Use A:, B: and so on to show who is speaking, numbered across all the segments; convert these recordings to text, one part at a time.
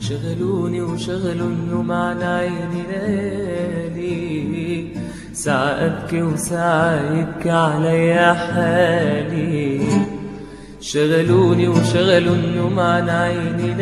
A: شغلوني وشغلوا النوم عن عيني ليالي ساعة أبكي وساعة يبكي عليا حالي شغلوني وشغلوا النوم عن عيني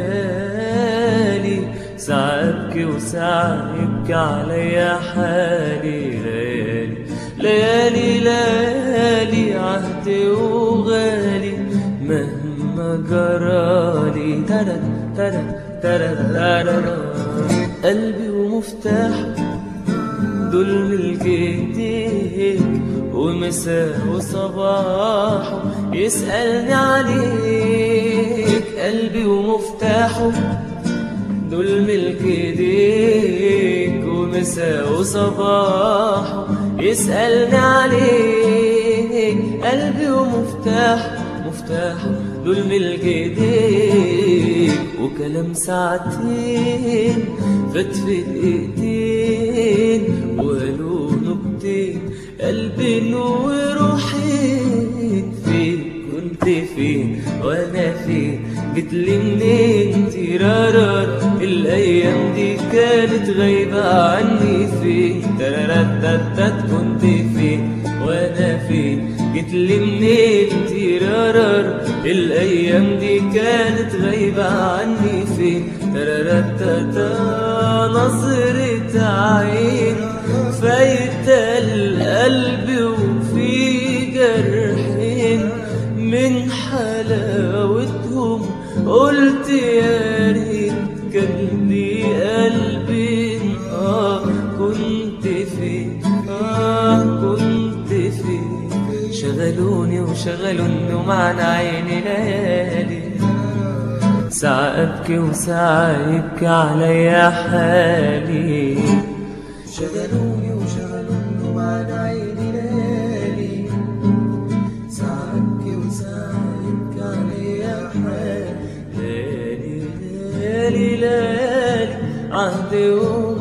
A: ليالي ساعة أبكي وساعة يبكي عليا حالي ليالي ليالي ليالي عهدي وغالي مهما جرالي ترد ترد ترد ترد قلبي ومفتاح دول ملك ايديك ومساء وصباح يسألني عليك قلبي ومفتاحه دول ملك ايديك ومساء وصباح يسألني عليك قلبي ومفتاح مفتاحه دول ملك ايديك وكلام ساعتين فات في دقيقتين وقالوا نكتين قلبي وروحي فين كنت فين وانا فين جيتلي منين تيرارار الايام دي كانت غايبه عني فين ترارتتت كنت فين وانا فين جيتلي منين تيرارار الايام دي كانت غايبه عني فين ترارتتا نظرة عين فايت القلب وفي جرحين من حلاوتهم قلت يا ريت كان لي قلبي اه كنت فين اه كنت فين شغلوني وشغلوا النوم عن عيني ليالي ساعة أبكي وساعة يبكي عليا حالي
B: شغلوني وشغلوا النوم عن عيني ليالي ساعة أبكي وساعة يبكي عليا حالي
A: ليالي ليالي ليالي عهدي